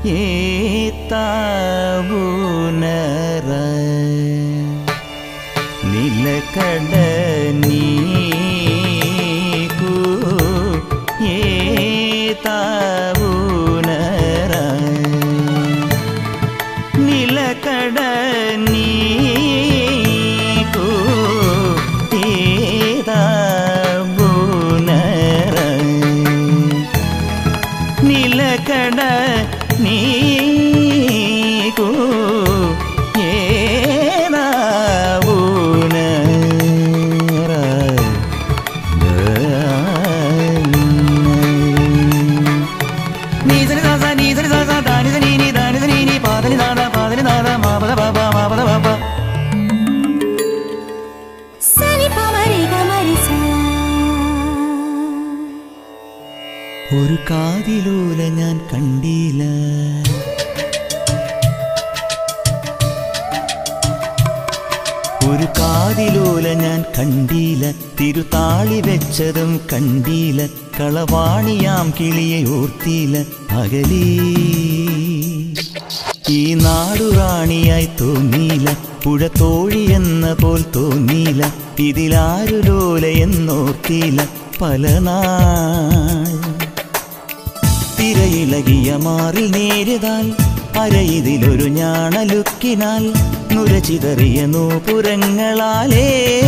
ഏത്താവുനറ നിലക്കട നീക്കു ഏത്താവുനറ നിലക്കട നീക്കു ഏതാവുനറ నిలకడ నీకు ఏనావునరా నీదని దాస నీదని దాస దానిద నీని దానిద నీని పాదని దాద పాదని దాద మాపద బాబ మాపద బాబ సని పమరి గమరి సా ഒരു കാതിലൂല ഞാൻ കണ്ടില്ല ഒരു കാതിലൂല ഞാൻ കണ്ടില്ല തിരുതാളി വെച്ചതും കണ്ടില്ല കളവാണിയാം കിളിയെ ഓർത്തില്ല അകലേ ഈ നാടുറാണിയായി തോന്നിയില്ല പുഴ തോഴി എന്ന പോൽ തോന്നിയില്ല ഇതിലാരു ലോല എന്നോർത്തിയില്ല പല നാൾ തിരയിളകിയ മാറിൽ നേരിതാൽ അരയിതിലൊരു ഞാണലുക്കിനാൽ നുരചിതറിയ നൂപുരങ്ങളാലേ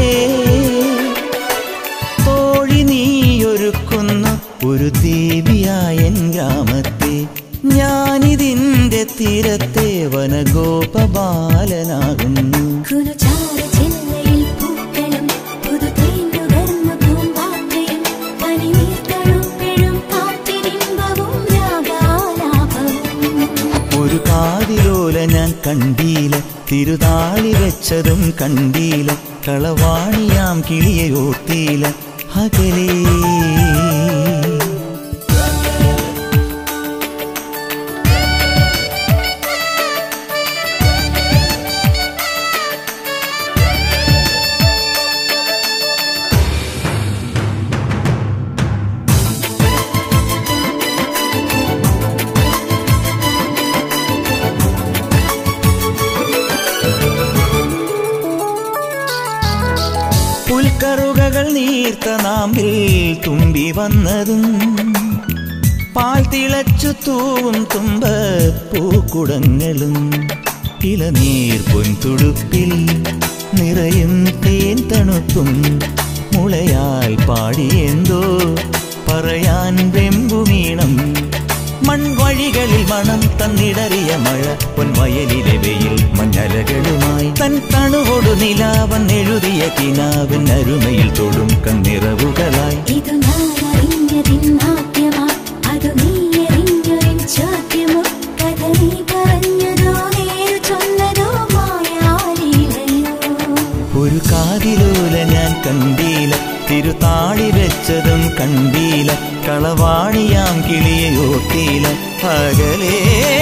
തോഴി നീയൊരുക്കുന്നു ഒരു ദേവിയായൻ ഗ്രാമത്തെ ഞാനിതിന്റെ തീരത്തെ വനഗോപബാലനാകുന്നു കുലുചാര ചെല്ലയിൽ പൂക്കളും പുതുതേനുകർന്ന പൂമ്പാറ്റയും പനിനീർത്തഴുപ്പെഴും കാത്തിരിമ്പവും രാഗാലാപവും ഒരു കാതിലോല ഞാൻ കണ്ടീല തിരുതാളി വെച്ചതും കണ്ടീല കളവാണിയാം കിളിയെ ഓർത്തീല അകലേ പുൽക്കറുകകൾ നീർത്ത നാമ്പിൽ തുമ്പി വന്നതും പാൽ തിളച്ചു തൂവും തുമ്പ പൂക്കുടങ്ങളും ഇളനീർ പൊൻതുടുപ്പിൽ നിറയും തേൻ തണുപ്പും മുളയാൽ പാടിയെന്തോ പറയാൻ വെമ്പുമീണം മൺവഴികളിൽ മണം തന്നിടറിയ മഴ പൊൻവയലിലെ വെയിൽ മഞ്ഞലകളുമായി തൻ തണുവോടു നിലാവൻ എഴുതിയ കിനാവിൻ അരുമയിൽ തൊടും കണ്ണിറവുകളായി ഇതു ഞാൻ അറിഞ്ഞതിന്നാദ്യമാ അതു നീ അറിഞ്ഞൊരിൻ ചോദ്യമോ കഥ നീ പറഞ്ഞതോ നേരു ചൊന്നതോ മായാലീലയോ ഒരു കാതിലൂല ഞാൻ കണ്ടീല തിരുതാളി വെച്ചതും കണ്ടീല കളവാണിയാം കിളിയെ ഓർത്തീല പകലേ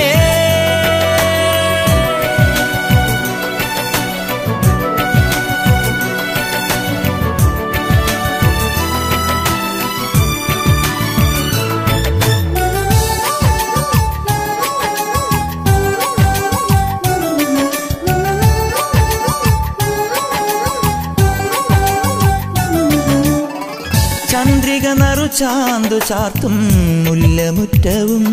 ചന്ദ്രിക നറു ചാന്തു ചാർത്തും മുല്ലമുറ്റവും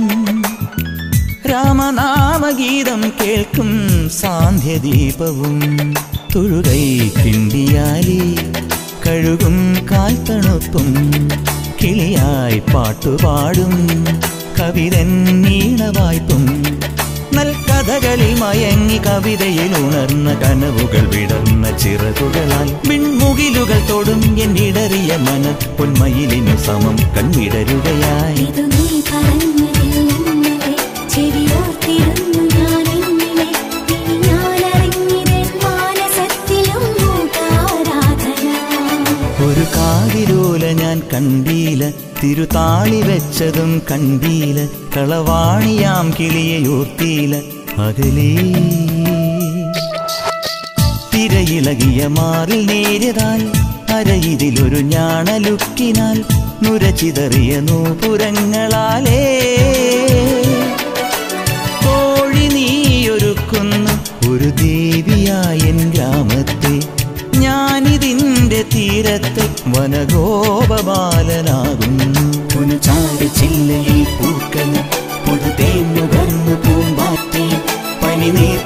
രാമനാമഗീതം കേൾക്കും സാന്ധ്യദീപവും തൊഴുകൈ കിണ്ടിയാലി കഴുകും കാൽത്തണുപ്പും കിളിയായി പാട്ടുപാടും കവിതൻ നീണവായ്പും നൽകഥകളിൽ മയങ്ങി കവിതയിൽ ഉണർന്ന കനവുകൾ വിടർന്ന ചിറകുകളാൽ വിൺമുകിലുകൾ തൊടും എന്നിടറിയ മന പൊന്മയിലിനു സമം കൺവിടരുകയായി ഇതു നീ പറഞ്ഞതിൽ ഇന്നലെ ചെവിയോർത്തിരുന്നു ഞാൻ എന്നിലെ ഇനി ഞാൻ അറിഞ്ഞിതൻ മാനസത്തിലും മൂകാരാധന ഒരു കാതിരൂല ഞാൻ കണ്ടീല തിരുതാളി വെച്ചതും കണ്ടീല കളവാണിയാം കിളിയെ ഓർത്തീല അകലേ തിരയിളകിയ മാറിൽ നേരിതാൽ അരയിതിലൊരു ഞാണലുക്കിനാൽ നുരചിതറിയ നൂപുരങ്ങളാലേ തീരത്ത് വനഗോപബാലനാകുന്നു പുനചാര ചില്ലയിൽ പൂക്കൾ പുതുതേന്നുകർന്നു പൂമ്പാറ്റേ പനിനീർ